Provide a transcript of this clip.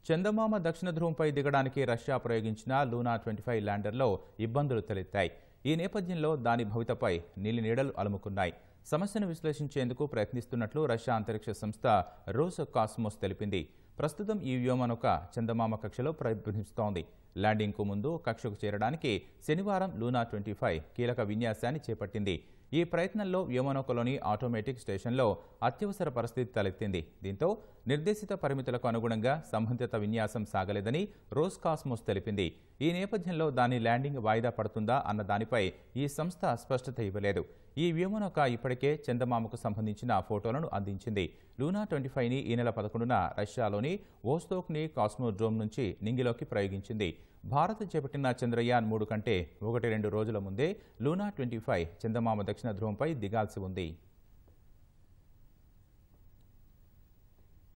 చందమామ దక్షిణ ధ్రువంపై దిగడానికి రష్యా ప్రయోగించిన లూనా ట్వంటీ ఫైవ్ ల్యాండర్లో ఇబ్బందులు తలెత్తాయి ఈ నేపథ్యంలో దాని భవితపై నీలి నీడలు అలుముకున్నాయి సమస్యను విశ్లేషించేందుకు ప్రయత్నిస్తున్నట్లు రష్యా అంతరిక్ష సంస్థ రోస్ కాస్మోస్ తెలిపింది ప్రస్తుతం ఈ వ్యోమనౌక చందమామ కక్షలో ప్రతిబింబిస్తోంది ల్యాండింగ్కు ముందు కక్షకు చేరడానికి శనివారం లూనా ట్వంటీ ఫైవ్ కీలక విన్యాసాన్ని చేపట్టింది ఈ ప్రయత్నంలో వ్యోమనౌకలోని ఆటోమేటిక్ స్టేషన్లో అత్యవసర పరిస్థితి తలెత్తింది దీంతో నిర్దేశిత పరిమితులకు అనుగుణంగా సంబంధిత విన్యాసం సాగలేదని రోస్ కాస్మోస్ తెలిపింది ఈ నేపథ్యంలో దాని ల్యాండింగ్ వాయిదా పడుతుందా అన్న దానిపై ఈ సంస్థ స్పష్టత ఇవ్వలేదు ఈ వ్యోమనౌక ఇప్పటికే చందమామకు సంబంధించిన ఫోటోలను అందించింది లూనా ట్వంటీ ఫైవ్ని ఈ నెల పదకొండున రష్యాలోని ఓస్తోక్ని కాస్మోడ్రోమ్ నుంచి నింగిలోకి ప్రయోగించింది భారత్ చేపట్టిన చంద్రయాన్ మూడు కంటే ఒకటి రెండు రోజుల ముందే లూనా ట్వంటీ ఫైవ్ చందమామ దక్షిణ ధ్రువంపై దిగాల్సి ఉంది